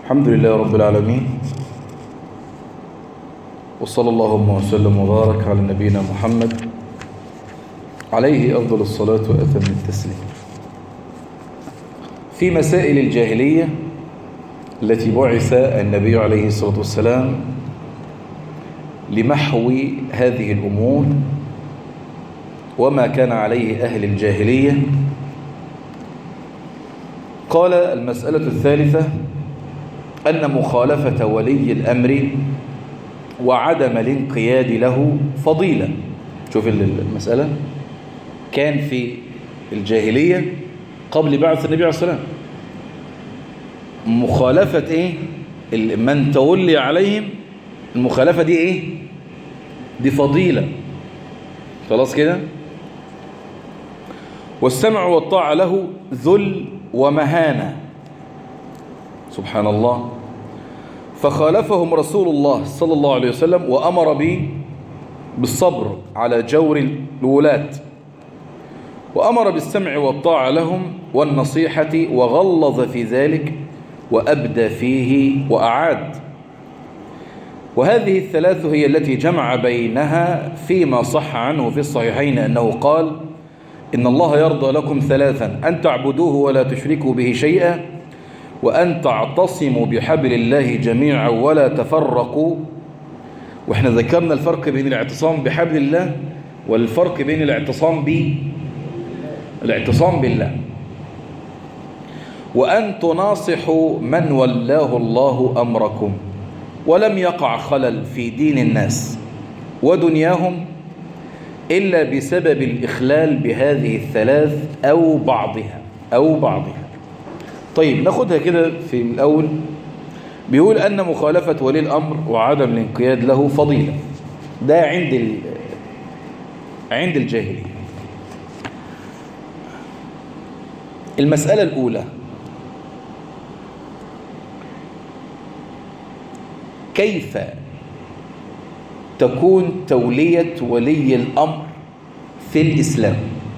الحمد لله رب العالمين وصلى اللهم وسلم وبارك على نبينا محمد عليه أفضل الصلاة وأتم التسليم في مسائل الجاهلية التي بعث النبي عليه الصلاة والسلام لمحو هذه الأمور وما كان عليه أهل الجاهلية قال المسألة الثالثة أن مخالفة ولي الأمر وعدم الانقياد له فضيلة شوف المسألة كان في الجاهلية قبل بعث النبي عليه الصلاة والسلام مخالفة إيه من تولي عليهم المخالفة دي إيه دي فضيلة خلاص كده والسمع والطاعة له ذل ومهانة سبحان الله فخالفهم رسول الله صلى الله عليه وسلم وأمر به بالصبر على جور الولاة وأمر بالسمع والطاعة لهم والنصيحة وغلظ في ذلك وأبدى فيه وأعاد وهذه الثلاث هي التي جمع بينها فيما صح عنه في الصحيحين أنه قال إن الله يرضى لكم ثلاثا أن تعبدوه ولا تشركوا به شيئا وأن تعتصموا بحبل الله جميعا ولا تفرقوا وإحنا ذكرنا الفرق بين الاعتصام بحبل الله والفرق بين الاعتصام ب الاعتصام بالله وأن تناصحوا من ولاه الله أمركم ولم يقع خلل في دين الناس ودنياهم إلا بسبب الإخلال بهذه الثلاث أو بعضها أو بعضها طيب ناخدها كده في الأول بيقول أن مخالفة ولي الأمر وعدم الانقياد له فضيلة ده عند ال... عند الجاهلية المسألة الأولى كيف تكون تولية ولي الأمر في الإسلام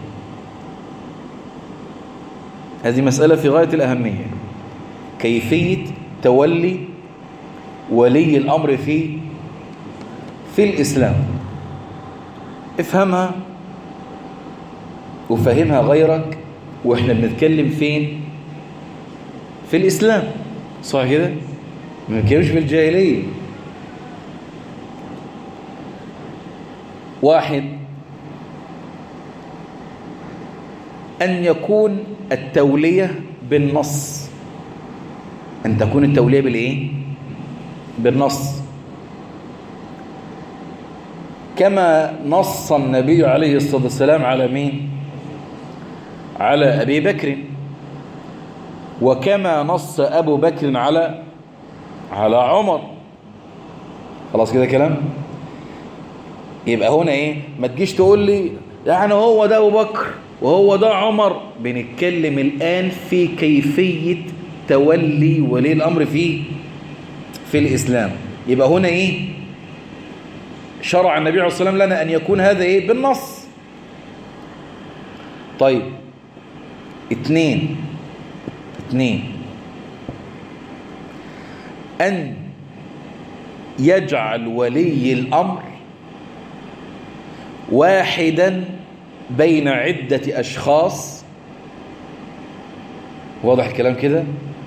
هذه مسألة في غاية الأهمية كيفية تولي ولي الأمر في في الإسلام افهمها وفهمها غيرك واحنا بنتكلم فين في الإسلام صح كده ما بنتكلمش في الجاهلية واحد أن يكون التولية بالنص أن تكون التولية بالإيه؟ بالنص كما نص النبي عليه الصلاة والسلام على مين؟ على أبي بكر وكما نص أبو بكر على على عمر خلاص كده كلام يبقى هنا ايه ما تجيش تقول لي يعني هو ده ابو بكر وهو ده عمر بنتكلم الآن في كيفية تولي ولي الأمر في في الإسلام يبقى هنا إيه شرع النبي عليه الصلاة والسلام لنا أن يكون هذا إيه بالنص طيب اتنين اتنين أن يجعل ولي الأمر واحدا بين عدة أشخاص واضح الكلام كده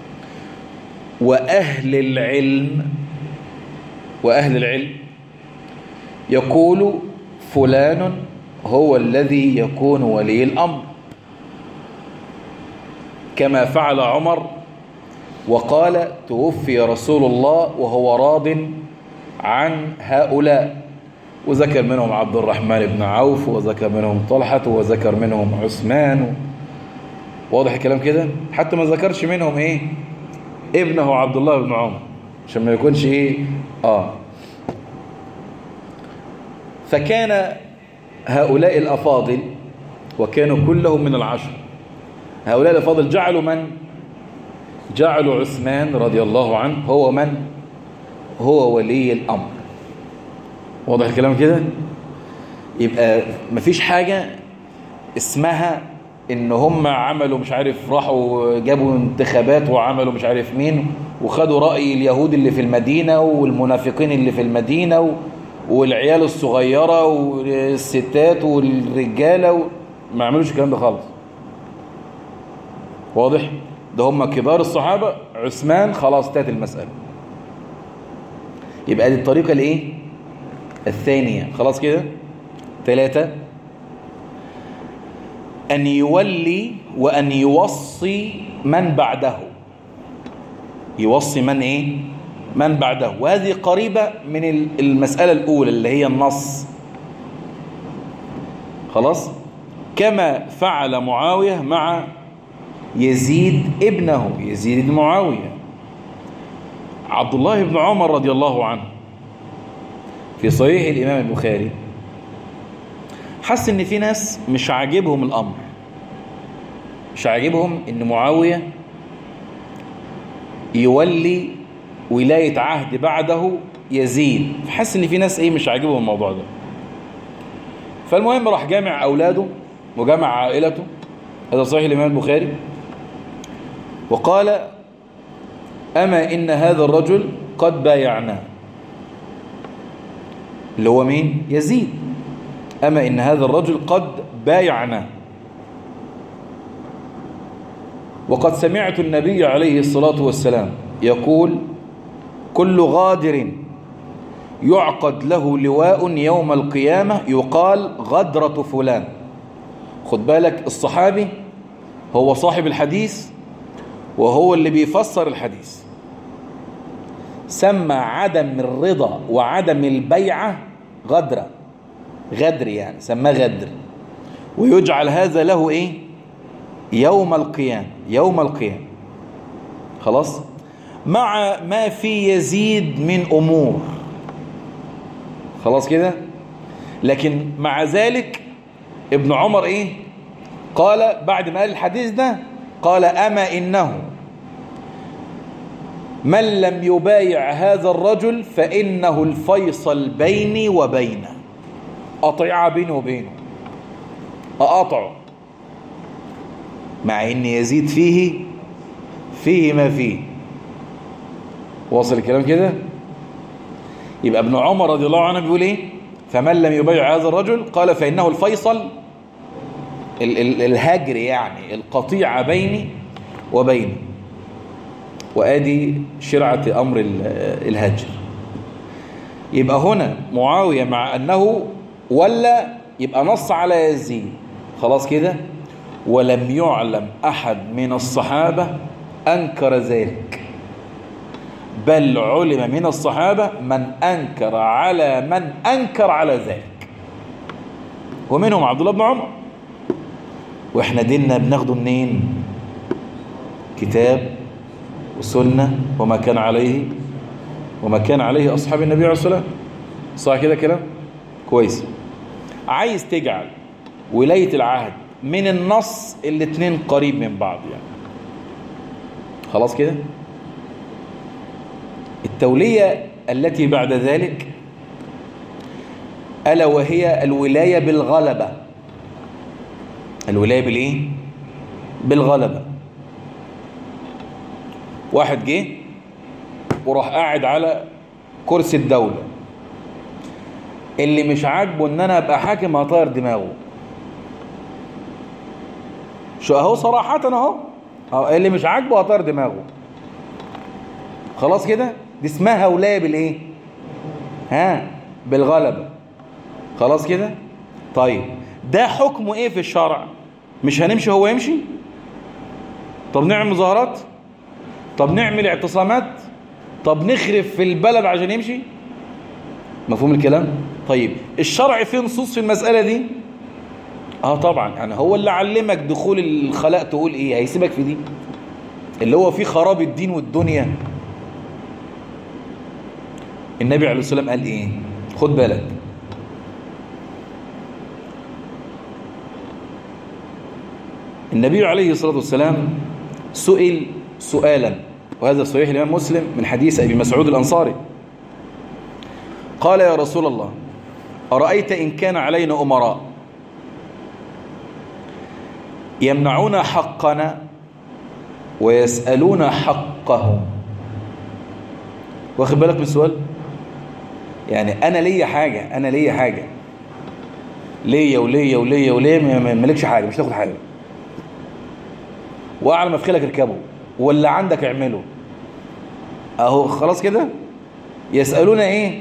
وأهل العلم وأهل العلم يقول فلان هو الذي يكون ولي الأمر كما فعل عمر وقال توفي رسول الله وهو راض عن هؤلاء وذكر منهم عبد الرحمن بن عوف وذكر منهم طلحة وذكر منهم عثمان واضح الكلام كده حتى ما ذكرش منهم ايه ابنه عبد الله بن عمر عشان ما يكونش ايه اه فكان هؤلاء الأفاضل وكانوا كلهم من العشر هؤلاء الأفاضل جعلوا من جعلوا عثمان رضي الله عنه هو من هو ولي الأمر واضح الكلام كده يبقى مفيش حاجة اسمها ان هم عملوا مش عارف راحوا جابوا انتخابات وعملوا مش عارف مين وخدوا رأي اليهود اللي في المدينة والمنافقين اللي في المدينة و... والعيال الصغيرة والستات والرجالة و... ما عملوش الكلام ده خالص واضح ده هم كبار الصحابة عثمان خلاص تات المسألة يبقى دي الطريقة الايه الثانية خلاص كده ثلاثة أن يولي وأن يوصي من بعده يوصي من إيه؟ من بعده وهذه قريبة من المسألة الأولى اللي هي النص خلاص كما فعل معاوية مع يزيد ابنه يزيد بن معاوية عبد الله بن عمر رضي الله عنه في صحيح الإمام البخاري حس ان في ناس مش عاجبهم الامر مش عاجبهم ان معاوية يولي ولاية عهد بعده يزيد فحس ان في ناس ايه مش عاجبهم الموضوع ده فالمهم راح جامع اولاده وجمع عائلته هذا صحيح الامام البخاري وقال اما ان هذا الرجل قد بايعناه اللي هو مين يزيد أما إن هذا الرجل قد بايعنا وقد سمعت النبي عليه الصلاة والسلام يقول كل غادر يعقد له لواء يوم القيامة يقال غدرة فلان خد بالك الصحابي هو صاحب الحديث وهو اللي بيفسر الحديث سمى عدم الرضا وعدم البيعة غدرة غدر يعني سماه غدر ويجعل هذا له ايه يوم القيامة يوم القيامة خلاص مع ما في يزيد من امور خلاص كده لكن مع ذلك ابن عمر ايه قال بعد ما قال الحديث ده قال اما انه من لم يبايع هذا الرجل فانه الفيصل بيني وبينه قطيعة بيني وبينه أقاطعه مع ان يزيد فيه فيه ما فيه واصل الكلام كده يبقى ابن عمر رضي الله عنه بيقول ايه فمن لم يبايع هذا الرجل قال فإنه الفيصل ال ال الهجر يعني القطيعة بيني وبينه وادي شرعة أمر الهجر يبقى هنا معاوية مع أنه ولا يبقى نص على يزيد خلاص كده ولم يعلم أحد من الصحابة أنكر ذلك بل علم من الصحابة من أنكر على من أنكر على ذلك ومنهم عبد الله بن عمر واحنا ديننا بناخده منين كتاب وسنة وما كان عليه وما كان عليه أصحاب النبي عليه الصلاة صح كده كلام كويس عايز تجعل ولاية العهد من النص الاتنين قريب من بعض يعني خلاص كده التولية التي بعد ذلك ألا وهي الولاية بالغلبة الولاية بالإيه؟ بالغلبة واحد جه وراح قاعد على كرسي الدولة اللي مش عاجبه ان انا ابقى حاكم هطير دماغه شو اهو صراحة اهو اللي مش عاجبه هطير دماغه خلاص كده دي اسمها ولاية بالايه ها بالغلبة خلاص كده طيب ده حكمه ايه في الشرع مش هنمشي هو يمشي طب نعمل مظاهرات طب نعمل اعتصامات طب نخرب في البلد عشان يمشي مفهوم الكلام طيب الشرع فيه نصوص في المسألة دي اه طبعا يعني هو اللي علمك دخول الخلاء تقول ايه هيسيبك في دي اللي هو فيه خراب الدين والدنيا النبي عليه الصلاة والسلام قال ايه خد بالك النبي عليه الصلاة والسلام سئل سؤالا وهذا صحيح الإمام مسلم من حديث أبي مسعود الأنصاري قال يا رسول الله أرأيت إن كان علينا أمراء يمنعون حقنا ويسألون حقهم واخد بالك من السؤال يعني انا ليا حاجة انا ليا حاجة ليا وليا وليا وليا مالكش حاجة مش تاخد حاجة واعلى ما في خيلك اركبه واللي عندك اعمله اهو خلاص كده يسألون ايه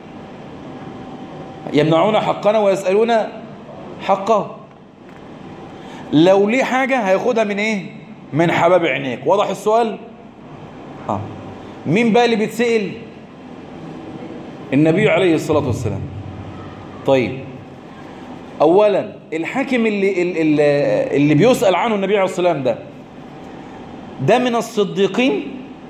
يمنعون حقنا ويسألون حقه لو ليه حاجة هياخدها من ايه من حباب عينيك واضح السؤال اه مين بقى اللي بيتسأل النبي عليه الصلاة والسلام طيب اولا الحاكم اللي, اللي, اللي بيسأل عنه النبي عليه الصلاة والسلام ده ده من الصديقين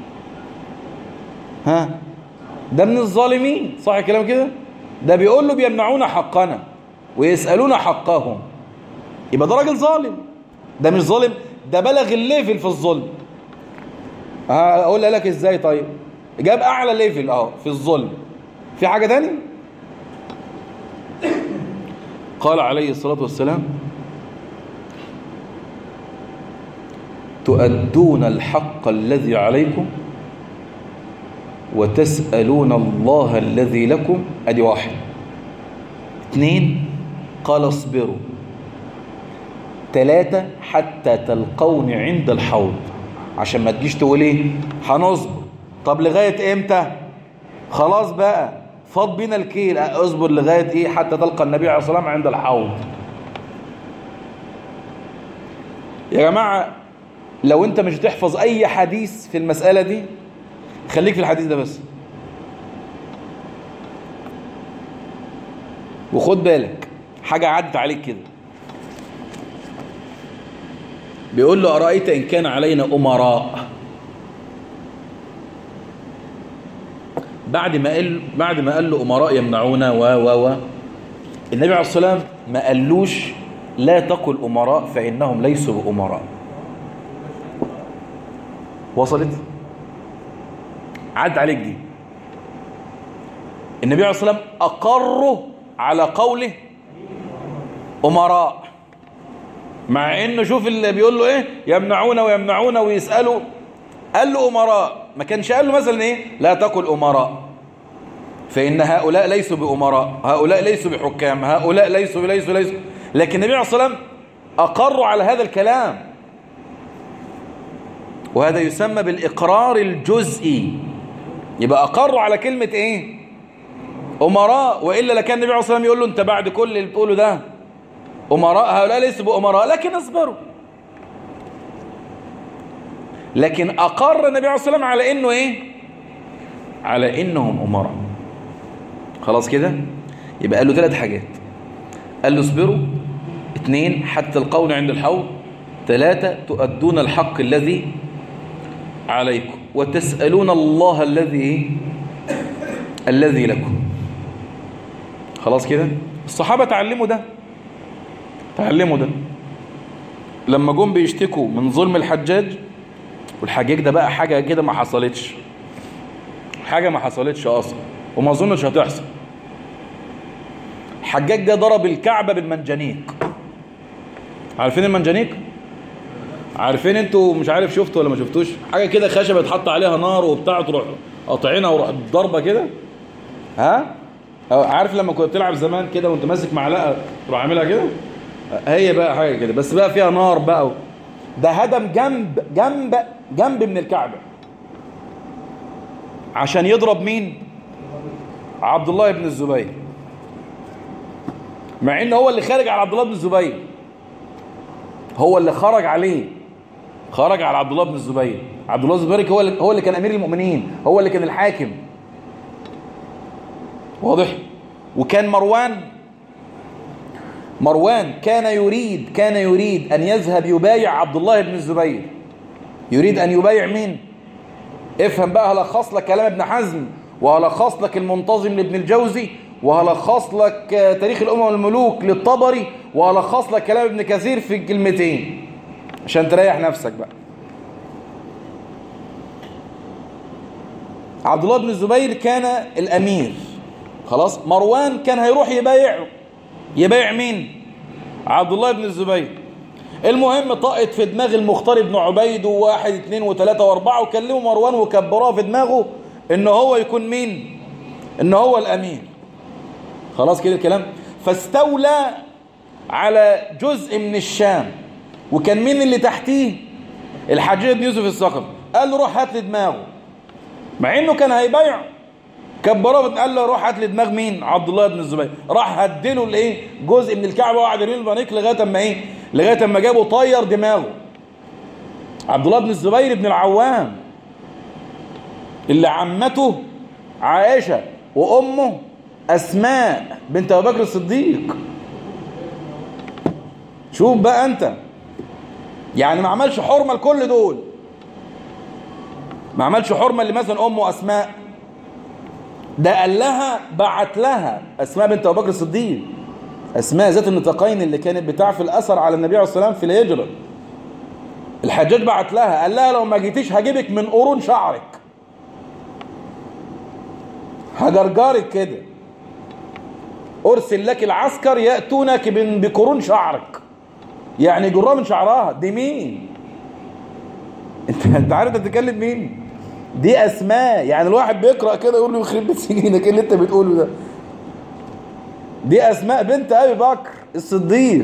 ها ده من الظالمين صح الكلام كده ده بيقول له بيمنعون حقنا ويسألون حقهم يبقى ده راجل ظالم ده مش ظالم ده بلغ الليفل في الظلم هقول لك ازاي طيب جاب اعلى ليفل اهو في الظلم في حاجة تاني قال عليه الصلاة والسلام تؤدون الحق الذي عليكم وتسألون الله الذي لكم ادي واحد اثنين قال اصبروا ثلاثة حتى تلقوني عند الحوض عشان ما تجيش تقول ايه هنصبر طب لغاية امتى خلاص بقى فاض بينا الكيل اصبر لغاية ايه حتى تلقى النبي عليه الصلاة والسلام عند الحوض يا جماعة لو انت مش تحفظ اي حديث في المسألة دي خليك في الحديث ده بس وخد بالك حاجة عدت عليك كده بيقول له أرأيت إن كان علينا أمراء بعد ما قال بعد ما قال له أمراء يمنعونا و و و النبي عليه الصلاة والسلام ما قالوش لا تقل أمراء فإنهم ليسوا بأمراء وصلت عد عليك دي النبي عليه الصلاة والسلام أقره على قوله أمراء مع انه شوف اللي بيقول له ايه يمنعون ويمنعون ويسألوا قال له أمراء ما كانش قال له مثلا ايه لا تقل أمراء فإن هؤلاء ليسوا بأمراء هؤلاء ليسوا بحكام هؤلاء ليسوا ليسوا ليسوا لكن النبي عليه الصلاة والسلام أقروا على هذا الكلام وهذا يسمى بالإقرار الجزئي يبقى أقروا على كلمة إيه أمراء وإلا لكان النبي عليه الصلاة والسلام يقول له أنت بعد كل اللي بتقوله ده أمراء هؤلاء ليسوا بأمراء لكن اصبروا لكن أقر النبي عليه الصلاة والسلام على إنه إيه على إنهم أمراء خلاص كده يبقى قال له ثلاث حاجات قال له اصبروا اثنين حتى القول عند الحوض ثلاثة تؤدون الحق الذي عليكم وتسألون الله الذي الذي لكم خلاص كده الصحابة تعلموا ده تعلموا ده لما جم بيشتكوا من ظلم الحجاج والحجاج ده بقى حاجة كده ما حصلتش حاجة ما حصلتش أصلا وما أظنش هتحصل الحجاج ده ضرب الكعبة بالمنجنيق عارفين المنجنيق؟ عارفين انتوا مش عارف شفتوا ولا ما شفتوش حاجة كده خشبة اتحط عليها نار وبتاع تروح قاطعينها وروح ضربة كده ها عارف لما كنت بتلعب زمان كده وانت ماسك معلقة تروح عاملها كده هي بقى حاجة كده بس بقى فيها نار بقى ده هدم جنب جنب جنب من الكعبة عشان يضرب مين عبد الله بن الزبير مع ان هو اللي خارج على عبد الله بن الزبير هو اللي خرج عليه خرج على عبد الله بن الزبير عبد الله بن الزبير هو اللي هو اللي كان امير المؤمنين هو اللي كان الحاكم واضح وكان مروان مروان كان يريد كان يريد أن يذهب يبايع عبد الله بن الزبير يريد أن يبايع مين افهم بقى هلخص لك كلام ابن حزم وهلخص لك المنتظم لابن الجوزي وهلخص لك تاريخ الأمم والملوك للطبري وهلخص لك كلام ابن كثير في الكلمتين عشان تريح نفسك بقى عبد الله بن الزبير كان الأمير خلاص مروان كان هيروح يبايعه يبايع مين عبد الله بن الزبير المهم طقت في دماغ المختار بن عبيد وواحد اثنين وثلاثة واربعة وكلموا مروان وكبروها في دماغه ان هو يكون مين ان هو الامير خلاص كده الكلام فاستولى على جزء من الشام وكان مين اللي تحتيه الحجاج بن يوسف الثقفي قال له روح هات لي دماغه مع انه كان هيبيع كبروه قال له روح هات لي دماغ مين عبد الله بن الزبير راح هدله الايه جزء من الكعبه وقعد يرمي البنيك لغايه اما ايه لغايه اما جابه طير دماغه عبد الله بن الزبير بن العوام اللي عمته عائشه وامه اسماء بنت ابو بكر الصديق شوف بقى انت يعني ما عملش حرمه لكل دول ما عملش حرمه اللي مثلا امه اسماء ده قال لها بعت لها اسماء بنت ابو بكر الصديق اسماء ذات النطاقين اللي كانت بتعفي الاثر على النبي عليه الصلاه والسلام في الهجره الحجاج بعت لها قال لها لو ما جيتيش هجيبك من قرون شعرك هجرجرك كده ارسل لك العسكر ياتونك بقرون شعرك يعني جراه من شعرها دي مين انت انت عارف انت بتتكلم مين دي اسماء يعني الواحد بيقرا كده يقول له يخرب بيت سنينك اللي انت بتقوله ده دي اسماء بنت ابي بكر الصديق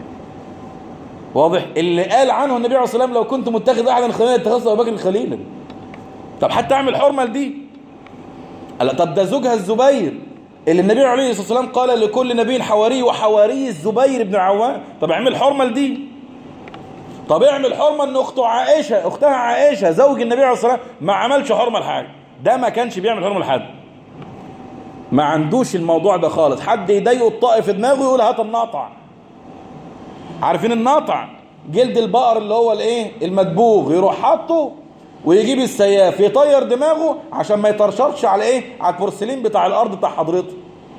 واضح اللي قال عنه النبي عليه الصلاه والسلام لو كنت متخذ احدا خليلا اتخذت ابو بكر خليلا طب حتى اعمل حرمه لدي قال طب ده زوجها الزبير اللي النبي عليه الصلاه والسلام قال لكل نبي حواري وحواري الزبير بن عوام طب اعمل حرمه لدي طب اعمل حرمه ان اخته عائشه اختها عائشه زوج النبي عليه الصلاه والسلام ما عملش حرمه لحاجه ده ما كانش بيعمل حرمه لحد ما عندوش الموضوع ده خالص حد يضايقه الطائف في دماغه يقول هات الناطع عارفين الناطع جلد البقر اللي هو الايه المدبوغ يروح حاطه ويجيب السياف يطير دماغه عشان ما يطرشرش على ايه على البورسلين بتاع الارض بتاع حضرته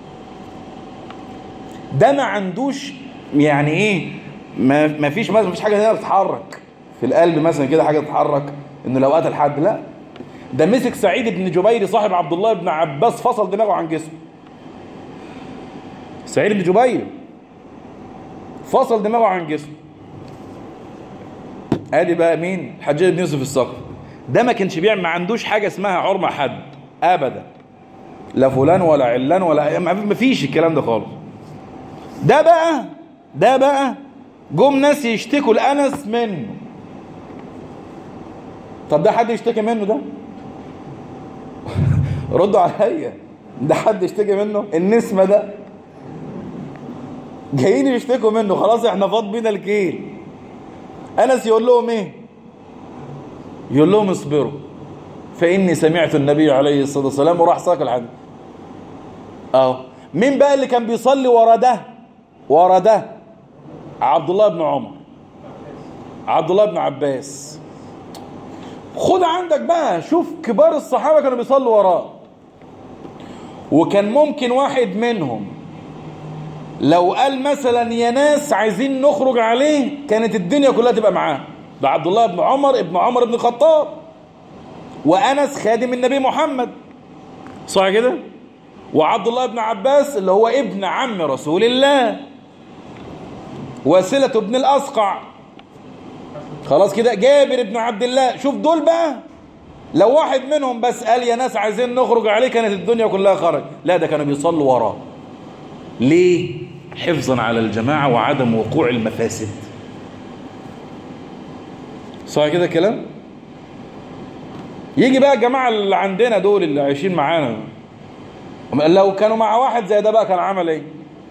ده ما عندوش يعني ايه ما ما فيش مثلا فيش حاجه هنا بتتحرك في القلب مثلا كده حاجه تتحرك انه لو قتل حد لا ده مسك سعيد بن جبير صاحب عبد الله بن عباس فصل دماغه عن جسمه سعيد بن جبير فصل دماغه عن جسمه ادي بقى مين الحجاج بن يوسف الثقفي ده ما كانش بيعمل ما عندوش حاجه اسمها حرمه حد ابدا لا فلان ولا علان ولا ما فيش الكلام ده خالص ده بقى ده بقى جم ناس يشتكوا لانس منه طب ده حد يشتكي منه ده ردوا عليا ده حد يشتكي منه النسمه ده جايين يشتكوا منه خلاص احنا فاض بينا الكيل انس يقول لهم ايه يقول لهم اصبروا فاني سمعت النبي عليه الصلاه والسلام وراح ساق الحديث اهو مين بقى اللي كان بيصلي ورا ده ورا ده عبد الله بن عمر عبد الله بن عباس خد عندك بقى شوف كبار الصحابه كانوا بيصلوا وراه وكان ممكن واحد منهم لو قال مثلا يا ناس عايزين نخرج عليه كانت الدنيا كلها تبقى معاه ده عبد الله بن عمر ابن عمر بن الخطاب وانس خادم النبي محمد صح كده وعبد الله بن عباس اللي هو ابن عم رسول الله وسلة بن الأسقع خلاص كده جابر بن عبد الله شوف دول بقى لو واحد منهم بس قال يا ناس عايزين نخرج عليه كانت الدنيا كلها خرج لا ده كانوا بيصلوا وراه ليه حفظا على الجماعة وعدم وقوع المفاسد صح كده كلام يجي بقى الجماعة اللي عندنا دول اللي عايشين معانا لو كانوا مع واحد زي ده بقى كان عمل ايه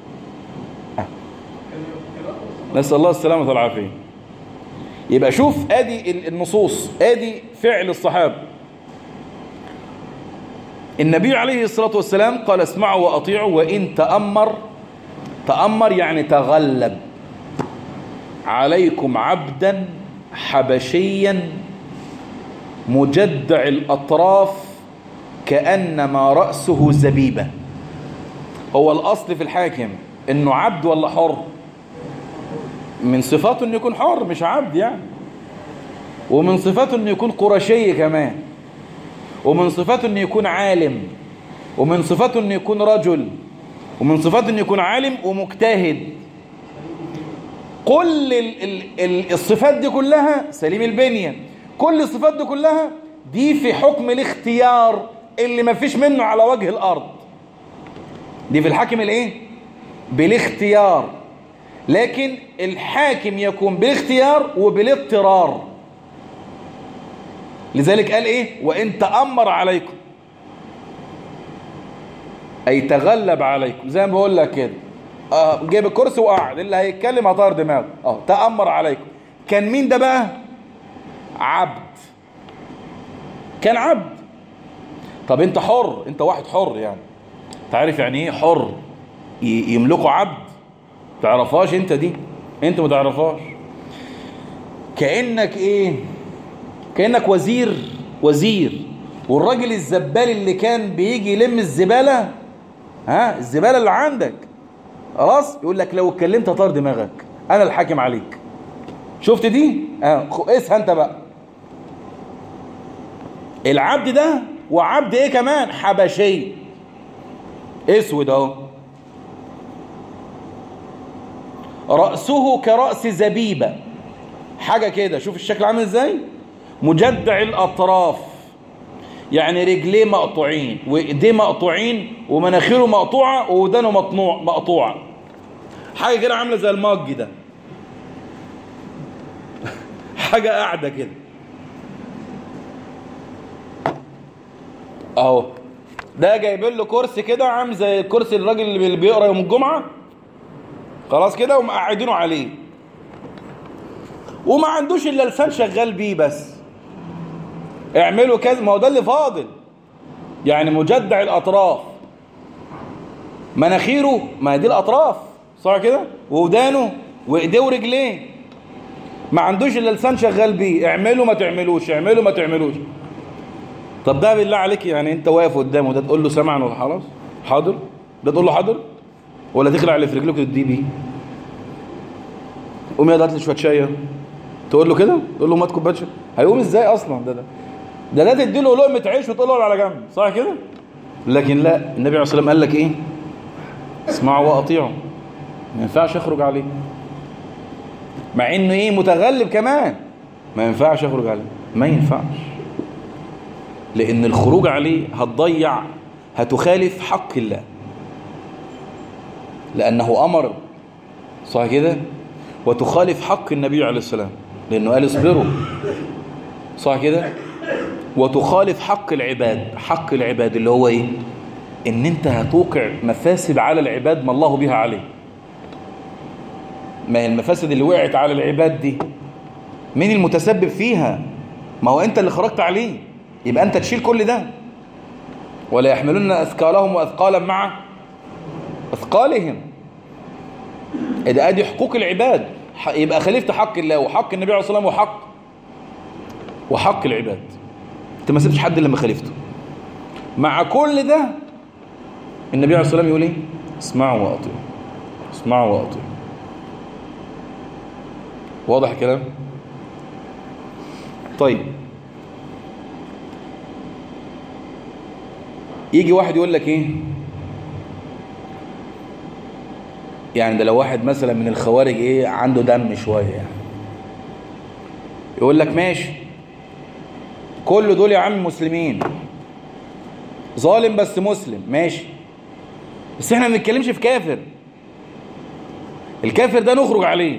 نسأل الله السلامة والعافية يبقى شوف ادي النصوص ادي فعل الصحابة النبي عليه الصلاة والسلام قال اسمعوا وأطيعوا وإن تأمر تأمر يعني تغلب عليكم عبدا حبشيا مجدع الأطراف كأنما رأسه زبيبة هو الأصل في الحاكم إنه عبد ولا حر من صفاته إنه يكون حر مش عبد يعني ومن صفاته إنه يكون قرشي كمان ومن صفاته إنه يكون عالم ومن صفاته إنه يكون رجل ومن صفاته إنه يكون عالم ومجتهد كل ال ال ال الصفات دي كلها سليم البنية كل الصفات دي كلها دي في حكم الاختيار اللي ما فيش منه على وجه الأرض دي في الحاكم الايه بالاختيار لكن الحاكم يكون بالاختيار وبالاضطرار لذلك قال ايه وان تأمر عليكم اي تغلب عليكم زي ما بقول لك كده اه جايب الكرسي وقعد اللي هيتكلم هطار دماغه اه تأمر عليكم كان مين ده بقى عبد كان عبد طب انت حر انت واحد حر يعني تعرف يعني ايه حر يملكه عبد تعرفهاش انت دي انت ما تعرفهاش كأنك ايه كأنك وزير وزير والراجل الزبال اللي كان بيجي يلم الزبالة ها الزبالة اللي عندك خلاص يقول لك لو اتكلمت هطار دماغك انا الحاكم عليك شفت دي اه قيسها انت بقى العبد ده وعبد ايه كمان حبشي اسود اهو رأسه كرأس زبيبة حاجة كده شوف الشكل عامل ازاي مجدع الأطراف يعني رجليه مقطوعين وايديه مقطوعين ومناخيره مقطوعة وودانه مقطوع مقطوعة حاجة كده عاملة زي المج ده حاجة قاعدة كده اهو ده جايبين له كرسي كده عامل زي الكرسي الراجل اللي بيقرا يوم الجمعه خلاص كده ومقعدينه عليه وما عندوش الا لسان شغال بيه بس اعملوا كذا ما هو ده اللي فاضل يعني مجدع الاطراف مناخيره ما دي الاطراف صح كده ودانه وايديه ورجليه ما عندوش الا لسان شغال بيه اعملوا ما تعملوش اعملوا ما تعملوش طب ده بالله عليك يعني انت واقف قدامه ده تقول له سمعا ولا خلاص حاضر ده تقول له حاضر ولا تخلع اللي في رجلك وتديه بيه قوم يا هات لي شويه شاي تقول له كده تقول له ما كوبايه شاي هيقوم ازاي اصلا ده ده ده ده تدي له لقمه عيش وتقول له على جنب صح كده لكن لا النبي عليه الصلاه والسلام قال لك ايه اسمعوا واطيعوا ما ينفعش اخرج عليه مع انه ايه متغلب كمان ما ينفعش اخرج عليه ما ينفعش لان الخروج عليه هتضيع هتخالف حق الله لانه امر صح كده وتخالف حق النبي عليه السلام لانه قال اصبروا صح كده وتخالف حق العباد حق العباد اللي هو ايه ان انت هتوقع مفاسد على العباد ما الله بها عليه ما هي المفاسد اللي وقعت على العباد دي مين المتسبب فيها ما هو انت اللي خرجت عليه يبقى انت تشيل كل ده ولا يحملون اثقالهم واثقالا مع اثقالهم ده ادي حقوق العباد يبقى خالفت حق الله وحق النبي عليه الصلاه والسلام وحق وحق العباد انت ما سبتش حد لما خالفته مع كل ده النبي عليه الصلاه والسلام يقول ايه اسمعوا واطيعوا اسمعوا واطيعوا واضح الكلام طيب يجي واحد يقول لك ايه يعني ده لو واحد مثلا من الخوارج ايه عنده دم شويه يعني يقول لك ماشي كل دول يا عم مسلمين ظالم بس مسلم ماشي بس احنا ما بنتكلمش في كافر الكافر ده نخرج عليه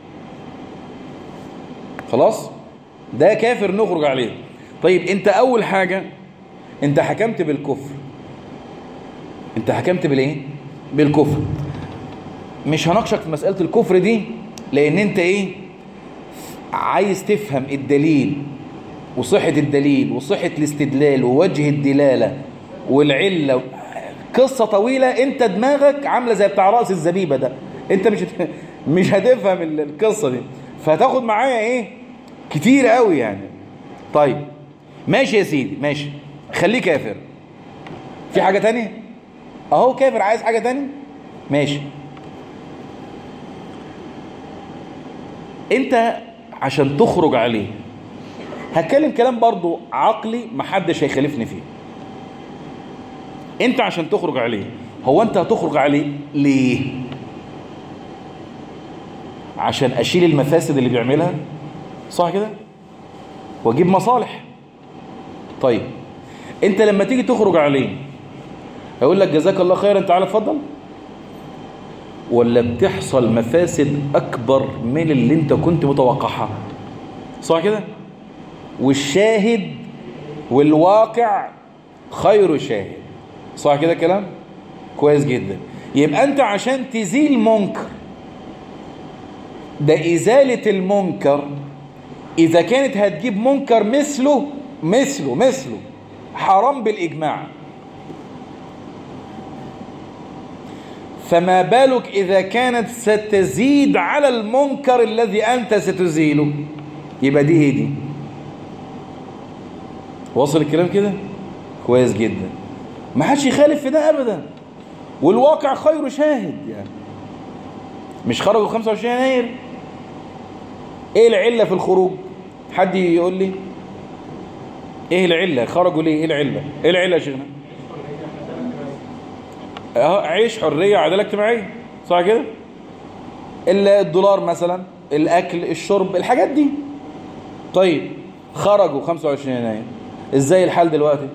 خلاص ده كافر نخرج عليه طيب انت اول حاجة انت حكمت بالكفر انت حكمت بالايه بالكفر مش هناقشك في مسألة الكفر دي لان انت ايه عايز تفهم الدليل وصحة الدليل وصحة الاستدلال ووجه الدلالة والعلة قصة طويلة انت دماغك عاملة زي بتاع رأس الزبيبة ده انت مش هت... مش هتفهم القصة دي فهتاخد معايا ايه كتير قوي يعني طيب ماشي يا سيدي ماشي خليه كافر في حاجة تانية اهو كافر عايز حاجة تانية ماشي انت عشان تخرج عليه هتكلم كلام برضو عقلي محدش هيخالفني فيه انت عشان تخرج عليه هو انت هتخرج عليه ليه عشان اشيل المفاسد اللي بيعملها صح كده واجيب مصالح طيب انت لما تيجي تخرج عليه هيقول لك جزاك الله خيرا تعالى اتفضل ولا بتحصل مفاسد اكبر من اللي انت كنت متوقعها صح كده والشاهد والواقع خير شاهد صح كده كلام كويس جدا يبقى انت عشان تزيل منكر ده ازالة المنكر اذا كانت هتجيب منكر مثله مثله مثله حرام بالاجماع فما بالك إذا كانت ستزيد على المنكر الذي أنت ستزيله يبقى دي هي دي وصل الكلام كده كويس جدا ما حدش يخالف في ده أبدا والواقع خير شاهد يعني مش خرجوا 25 يناير ايه العلة في الخروج حد يقول لي ايه العلة خرجوا ليه ايه العلة ايه العلة يا شيخنا عيش حرية عدالة اجتماعية صح كده الدولار مثلا الاكل الشرب الحاجات دي طيب خرجوا 25 يناير ازاي الحال دلوقتي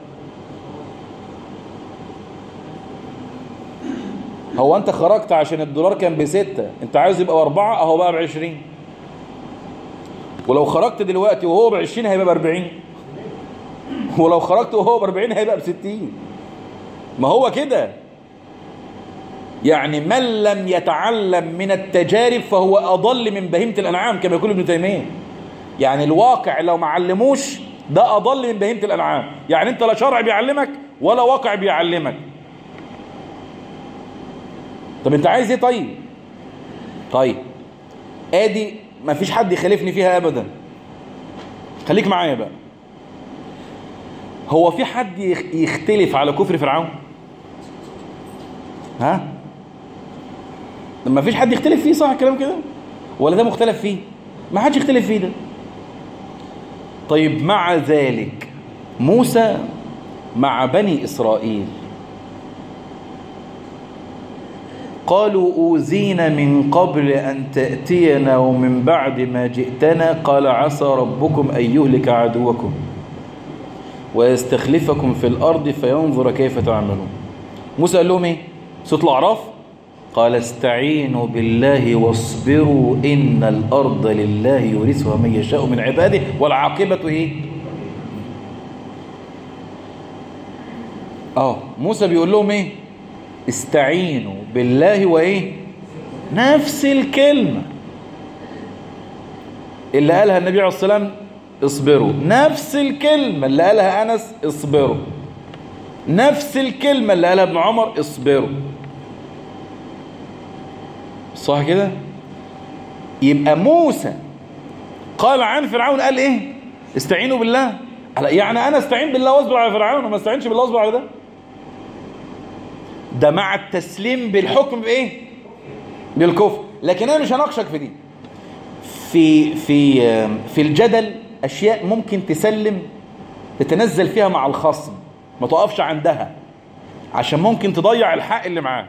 هو انت خرجت عشان الدولار كان بستة انت عايز يبقى باربعة اهو بقى بعشرين ولو خرجت دلوقتي وهو بعشرين هيبقى باربعين ولو خرجت وهو باربعين هيبقى بستين ما هو كده يعني من لم يتعلم من التجارب فهو أضل من بهيمة الأنعام كما يقول ابن تيمية يعني الواقع لو ما علموش ده أضل من بهيمة الأنعام يعني أنت لا شرع بيعلمك ولا واقع بيعلمك طب أنت عايز إيه طيب طيب آدي ما فيش حد يخالفني فيها أبدا خليك معايا بقى هو في حد يختلف على كفر فرعون ها ما فيش حد يختلف فيه صح الكلام كده ولا ده مختلف فيه ما حدش يختلف فيه ده طيب مع ذلك موسى مع بني إسرائيل قالوا أوزينا من قبل أن تأتينا ومن بعد ما جئتنا قال عسى ربكم أن يهلك عدوكم ويستخلفكم في الأرض فينظر كيف تعملون موسى قال لهم ايه سورة الأعراف قال استعينوا بالله واصبروا إن الأرض لله يورثها من يشاء من عباده والعاقبة إيه اه موسى بيقول لهم ايه استعينوا بالله وايه نفس الكلمة اللي قالها النبي عليه الصلاة والسلام اصبروا نفس الكلمة اللي قالها أنس اصبروا نفس الكلمة اللي قالها ابن عمر اصبروا صح كده يبقى موسى قال عن فرعون قال ايه استعينوا بالله يعني انا استعين بالله واصبر على فرعون وما استعينش بالله واصبر على ده ده مع التسليم بالحكم بايه بالكفر لكن انا مش هناقشك في دي في في في الجدل اشياء ممكن تسلم تتنزل فيها مع الخصم ما تقفش عندها عشان ممكن تضيع الحق اللي معاك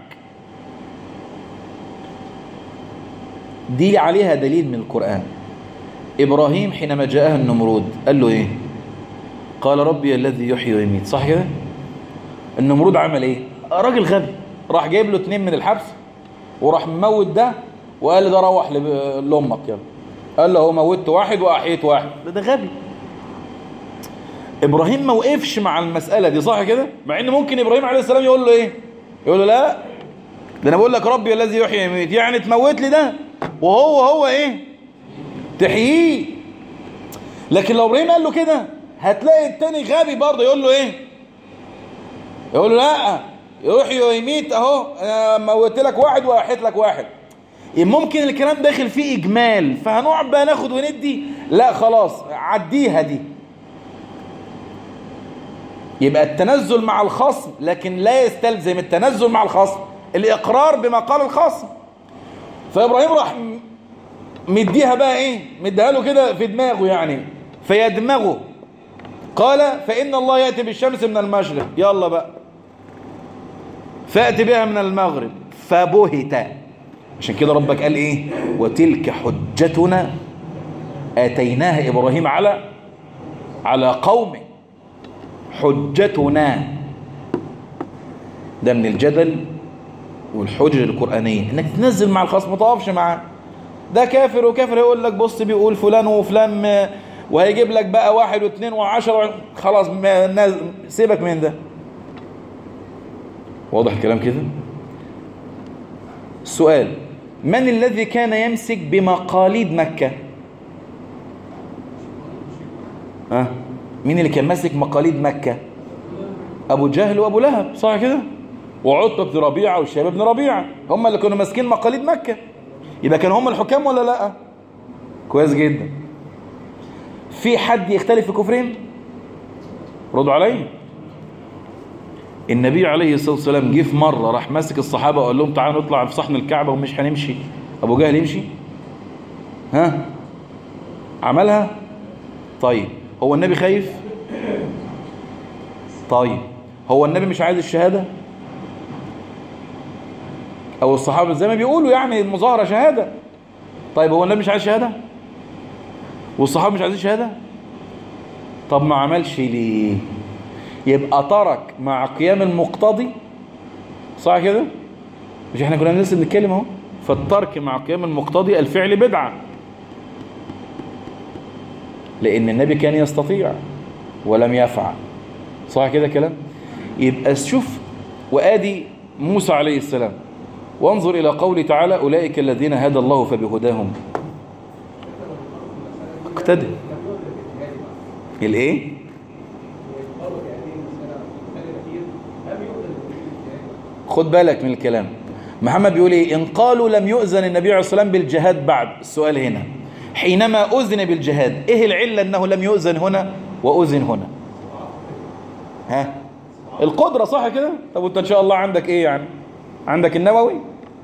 دي عليها دليل من القرآن إبراهيم حينما جاءه النمرود قال له إيه قال ربي الذي يحيي ويميت صح كده النمرود عمل إيه راجل غبي راح جايب له اتنين من الحبس وراح مموت ده وقال له ده روح لأمك يلا قال له هو موتت واحد وأحييت واحد ده, ده غبي إبراهيم ما وقفش مع المسألة دي صح كده مع إن ممكن إبراهيم عليه السلام يقول له إيه يقول له لا ده أنا بقول لك ربي الذي يحيي ويميت يعني تموت لي ده وهو هو إيه تحييه لكن لو إبراهيم قال له كده هتلاقي التاني غبي برضه يقول له إيه يقول له لا يحيي ويميت أهو أنا موت لك واحد وأحيت لك واحد ممكن الكلام داخل فيه إجمال فهنقعد بقى ناخد وندي لا خلاص عديها دي يبقى التنزل مع الخصم لكن لا يستلزم التنزل مع الخصم الإقرار بما قال الخصم فإبراهيم راح مديها بقى إيه مديها له كده في دماغه يعني فيدمغه قال فإن الله يأتي بالشمس من المشرق يلا بقى فأتي بها من المغرب فبهت عشان كده ربك قال ايه وتلك حجتنا آتيناها إبراهيم على على قومه حجتنا ده من الجدل والحجج القرآنية انك تنزل مع الخصم ما تقفش معاه ده كافر وكافر يقول لك بص بيقول فلان وفلان وهيجيب لك بقى واحد واثنين وعشرة خلاص سيبك من ده واضح الكلام كده السؤال من الذي كان يمسك بمقاليد مكة ها مين اللي كان ماسك مقاليد مكة أبو جهل وأبو لهب صح كده وعتبة بن ربيعة والشيبة بن ربيعة هم اللي كانوا ماسكين مقاليد مكة يبقى كانوا هم الحكام ولا لا كويس جدا في حد يختلف في كفرهم ردوا علي النبي عليه الصلاة والسلام جه في مرة راح ماسك الصحابة وقال لهم تعالوا نطلع في صحن الكعبة ومش هنمشي أبو جهل يمشي ها عملها طيب هو النبي خايف طيب هو النبي مش عايز الشهادة او الصحابة زي ما بيقولوا يعني المظاهرة شهادة طيب هو النبي مش عايز شهادة والصحابة مش عايزين شهادة طب ما عملش ليه يبقى ترك مع قيام المقتضي صح كده مش احنا كنا لسه بنتكلم اهو فالترك مع قيام المقتضي الفعل بدعة لان النبي كان يستطيع ولم يفعل صح كده كلام يبقى شوف وادي موسى عليه السلام وانظر إلى قوله تعالى أولئك الذين هدى الله فبهداهم اقتدي الايه خد بالك من الكلام محمد بيقول ايه ان قالوا لم يؤذن النبي عليه الصلاه والسلام بالجهاد بعد السؤال هنا حينما اذن بالجهاد ايه العله انه لم يؤذن هنا واذن هنا ها القدره صح كده طب وانت ان شاء الله عندك ايه يعني عندك النووي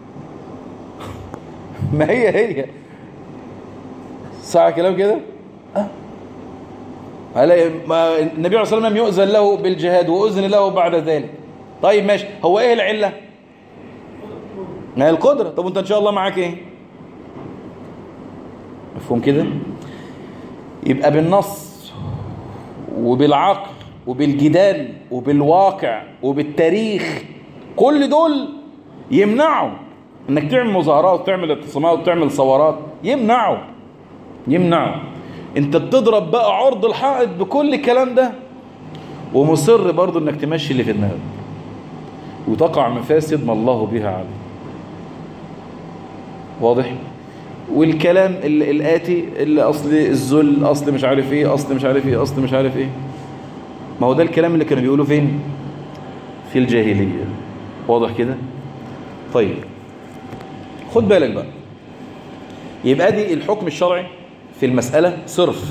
ما هي هي صح كلام كده أه؟ ما النبي عليه الصلاة والسلام يؤذن له بالجهاد وأذن له بعد ذلك طيب ماشي هو ايه العلة ما هي القدرة طب وانت ان شاء الله معاك ايه مفهوم كده يبقى بالنص وبالعقل وبالجدال وبالواقع وبالتاريخ كل دول يمنعوا انك تعمل مظاهرات وتعمل اعتصامات وتعمل ثورات يمنعوا يمنعوا انت بتضرب بقى عرض الحائط بكل الكلام ده ومصر برضو انك تمشي اللي في دماغك وتقع مفاسد ما الله بها عليه واضح والكلام الآتي اللي أصل الذل أصل مش عارف إيه أصل مش عارف إيه أصل مش عارف إيه ما هو ده الكلام اللي كانوا بيقولوا فين في الجاهلية واضح كده طيب خد بالك بقى يبقى دي الحكم الشرعي في المسألة صرف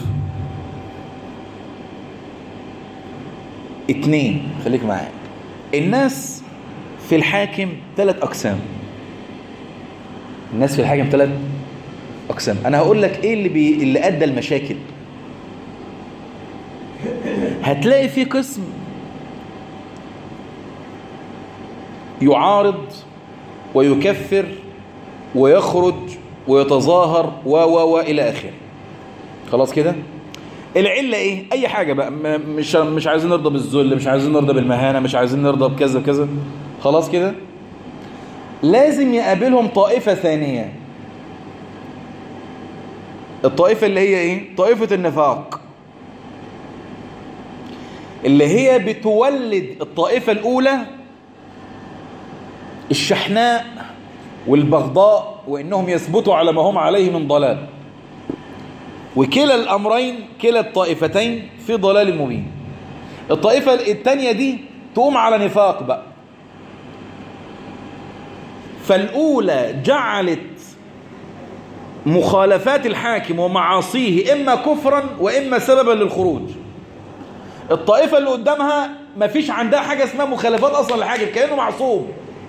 اتنين خليك معايا الناس في الحاكم ثلاث أقسام الناس في الحاكم ثلاث أقسام أنا هقول لك إيه اللي, بي... اللي أدى المشاكل هتلاقي في قسم يعارض ويكفر ويخرج ويتظاهر و و و الى اخره خلاص كده العله ايه اي حاجه بقى مش مش عايزين نرضى بالذل مش عايزين نرضى بالمهانه مش عايزين نرضى بكذا كذا خلاص كده لازم يقابلهم طائفه ثانيه الطائفه اللي هي ايه طائفه النفاق اللي هي بتولد الطائفه الاولى الشحناء والبغضاء وإنهم يثبتوا على ما هم عليه من ضلال وكلا الأمرين كلا الطائفتين في ضلال مبين الطائفة الثانية دي تقوم على نفاق بقى فالأولى جعلت مخالفات الحاكم ومعاصيه إما كفرا وإما سببا للخروج الطائفة اللي قدامها ما فيش عندها حاجة اسمها مخالفات أصلا للحاكم كأنه معصوم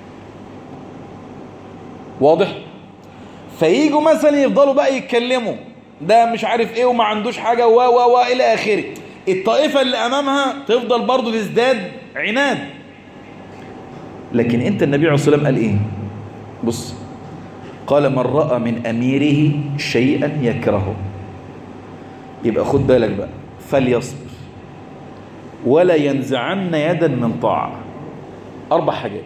واضح فييجوا مثلا يفضلوا بقى يتكلموا ده مش عارف ايه وما عندوش حاجة و و و الى اخره الطائفة اللي امامها تفضل برضو تزداد عناد لكن انت النبي عليه الصلاة والسلام قال ايه بص قال من رأى من أميره شيئا يكرهه يبقى خد بالك بقى فليصبر ولا ينزعن يدا من طاعة أربع حاجات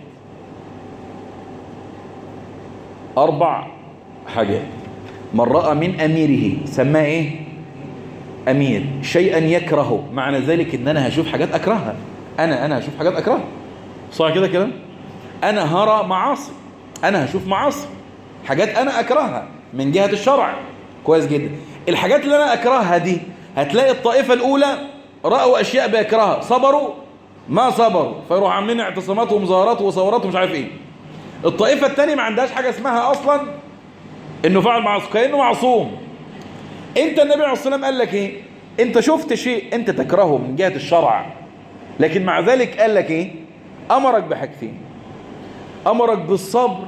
أربع حاجات من رأى من أميره سماه إيه أمير شيئا يكرهه معنى ذلك إن أنا هشوف حاجات أكرهها أنا أنا هشوف حاجات أكرهها صح كده كلام أنا هرى معاصي أنا هشوف معاصي حاجات أنا أكرهها من جهة الشرع كويس جدا الحاجات اللي أنا أكرهها دي هتلاقي الطائفة الأولى رأوا أشياء بيكرهها صبروا ما صبروا فيروحوا عاملين اعتصامات ومظاهرات وثورات ومش عارف ايه الطائفة الثانية ما عندهاش حاجة اسمها أصلا إنه فعل معصوم كأنه معصوم أنت النبي عليه الصلاة والسلام قال لك إيه أنت شفت شيء أنت تكرهه من جهة الشرع لكن مع ذلك قال لك إيه أمرك بحاجتين أمرك بالصبر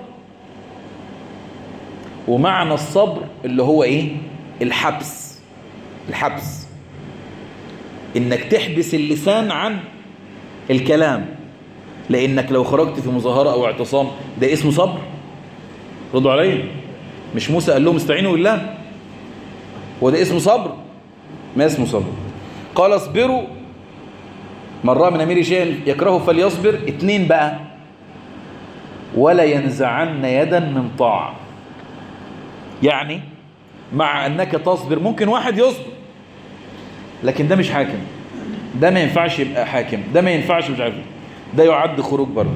ومعنى الصبر اللي هو إيه الحبس الحبس إنك تحبس اللسان عن الكلام لأنك لو خرجت في مظاهرة أو اعتصام ده اسمه صبر ردوا علي مش موسى قال لهم استعينوا بالله وده اسمه صبر ما اسمه صبر قال اصبروا من رأى من أمير شيء يكرهه فليصبر اتنين بقى ولا ينزعن يدا من طاعة يعني مع أنك تصبر ممكن واحد يصبر لكن ده مش حاكم ده ما ينفعش يبقى حاكم ده ما ينفعش مش عارف ده يعد خروج برضه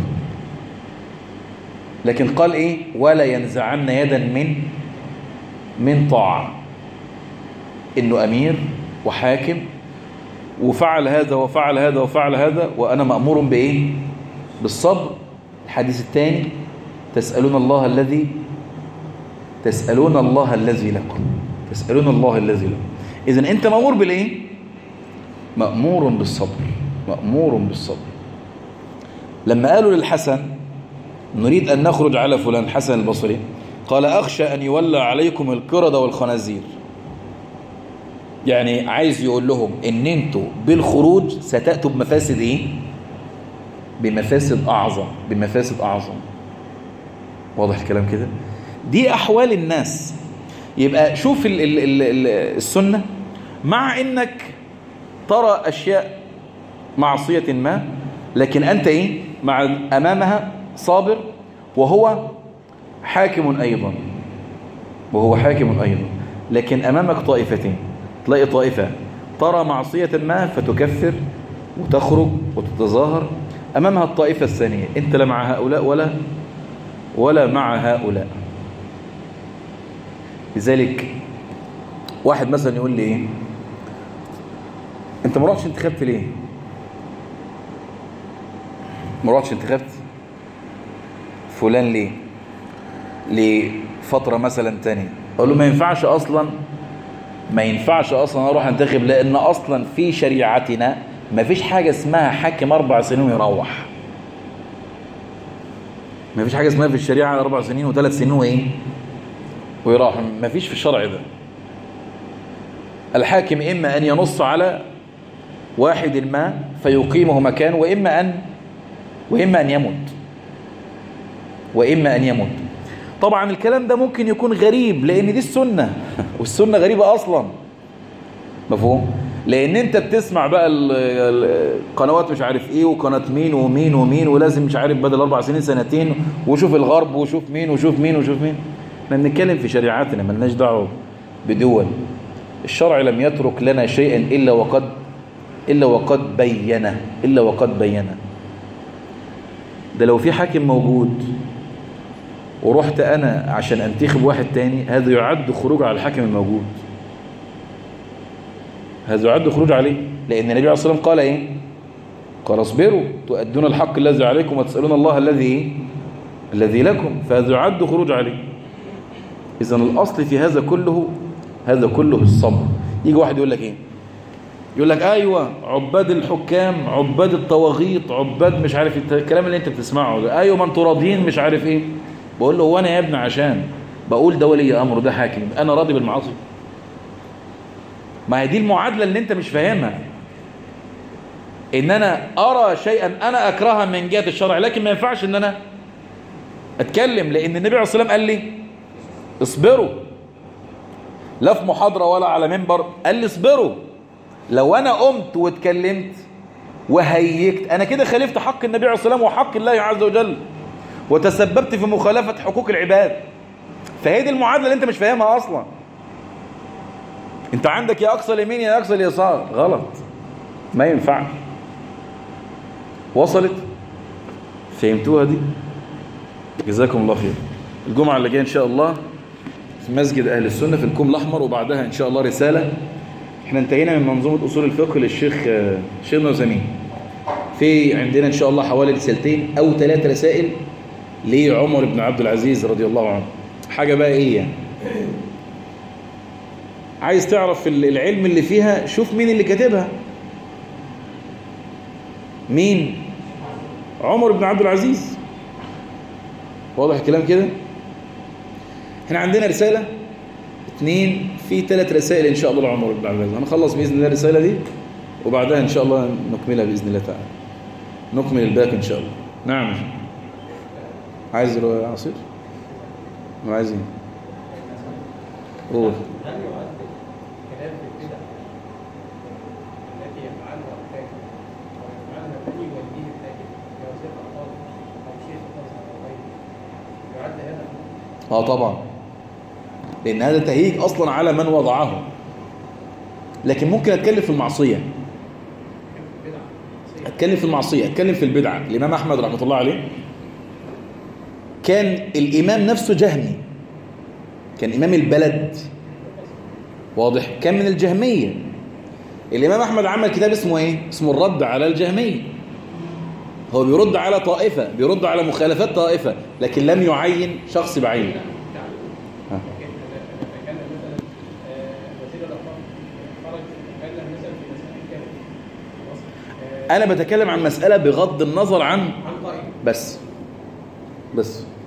لكن قال ايه ولا ينزعن يدا من من طاعة انه امير وحاكم وفعل هذا وفعل هذا وفعل هذا وانا مأمور بايه بالصبر الحديث الثاني تسألون الله الذي تسألون الله الذي لكم تسألون الله الذي لكم اذا انت مأمور بالايه مأمور بالصبر مأمور بالصبر لما قالوا للحسن نريد أن نخرج على فلان حسن البصري قال أخشى أن يولى عليكم القردة والخنازير يعني عايز يقول لهم ان انتوا بالخروج ستأتوا بمفاسد ايه بمفاسد اعظم بمفاسد اعظم واضح الكلام كده دي احوال الناس يبقى شوف ال ال ال ال السنة مع انك ترى اشياء معصية ما لكن انت ايه مع امامها صابر وهو حاكم ايضا وهو حاكم ايضا لكن امامك طائفتين تلاقي طائفة ترى معصية ما فتكفر وتخرج وتتظاهر أمامها الطائفة الثانية أنت لا مع هؤلاء ولا ولا مع هؤلاء لذلك واحد مثلا يقول لي إيه أنت ما رحتش انتخبت ليه ما رحتش انتخبت فلان ليه لفترة مثلا تانية أقول له ما ينفعش أصلا ما ينفعش اصلا اروح انتخب لان اصلا في شريعتنا ما فيش حاجة اسمها حاكم اربع سنين ويروح ما فيش حاجة اسمها في الشريعة اربع سنين وثلاث سنين وايه ويروح ما فيش في الشرع ده الحاكم اما ان ينص على واحد ما فيقيمه مكان واما ان واما ان يموت واما ان يموت طبعا الكلام ده ممكن يكون غريب لان دي السنة والسنة غريبة اصلا مفهوم لان انت بتسمع بقى القنوات مش عارف ايه وقناة مين ومين ومين ولازم مش عارف بدل اربع سنين سنتين وشوف الغرب وشوف مين وشوف مين وشوف مين احنا بنتكلم في شريعاتنا ملناش دعوه بدول الشرع لم يترك لنا شيئا الا وقد الا وقد بينه الا وقد بينه ده لو في حاكم موجود ورحت أنا عشان أنتخب واحد تاني هذا يعد خروج على الحاكم الموجود هذا يعد خروج عليه لأن النبي عليه الصلاة والسلام قال إيه قال اصبروا تؤدون الحق الذي عليكم وتسألون الله الذي إيه؟ الذي لكم فهذا يعد خروج عليه إذا الأصل في هذا كله هذا كله الصبر يجي واحد يقول لك إيه يقول لك أيوة عباد الحكام عباد الطواغيط عباد مش عارف الكلام اللي انت بتسمعه ده أيوة من تراضين مش عارف إيه بقول له هو انا يا ابني عشان بقول ده ولي امر ده حاكم انا راضي بالمعاصي ما هي دي المعادله اللي انت مش فاهمها ان انا ارى شيئا انا اكرهها من جهه الشرع لكن ما ينفعش ان انا اتكلم لان النبي عليه الصلاه والسلام قال لي اصبروا لا في محاضرة ولا على منبر قال لي اصبروا لو انا قمت واتكلمت وهيكت انا كده خالفت حق النبي عليه الصلاة والسلام وحق الله عز وجل وتسببت في مخالفة حقوق العباد فهي دي المعادلة اللي انت مش فاهمها اصلا انت عندك يا اقصى اليمين يا اقصى اليسار غلط ما ينفعش وصلت فهمتوها دي جزاكم الله خير الجمعة اللي جاية ان شاء الله في مسجد اهل السنة في الكوم الاحمر وبعدها ان شاء الله رسالة احنا انتهينا من منظومة اصول الفقه للشيخ شيخ نوزمين في عندنا ان شاء الله حوالي رسالتين او ثلاث رسائل لعمر بن عبد العزيز رضي الله عنه حاجة بقى ايه يعني عايز تعرف العلم اللي فيها شوف مين اللي كاتبها مين عمر بن عبد العزيز واضح الكلام كده احنا عندنا رسالة اثنين في ثلاث رسائل ان شاء الله لعمر بن عبد العزيز هنخلص باذن الله الرسالة دي وبعدها ان شاء الله نكملها باذن الله تعالى نكمل الباقي ان شاء الله نعم عايز عصير ما عايز ايه قول هل يعد كلام في البدع التي يفعلها الكافر ويفعلها بني والديه الكافر كوثيقة خالص أو شيخ خالص أو غيره يعد هذا اه طبعا لان هذا تهيج اصلا على من وضعه لكن ممكن اتكلم في المعصيه بدع اتكلم في المعصيه اتكلم في البدعه الامام احمد رحمه الله عليه كان الامام نفسه جهمي كان امام البلد واضح كان من الجهميه الامام احمد عمل كتاب اسمه ايه اسمه الرد على الجهميه هو بيرد على طائفه بيرد على مخالفات طائفه لكن لم يعين شخص بعينه ها. لكن نتكلم مثلا آه، وزير الأخبار خرج يتكلم مثلا في مسألة كامل خلاص آه، انا بتكلم عن مساله بغض النظر عن عن طائفة بس بس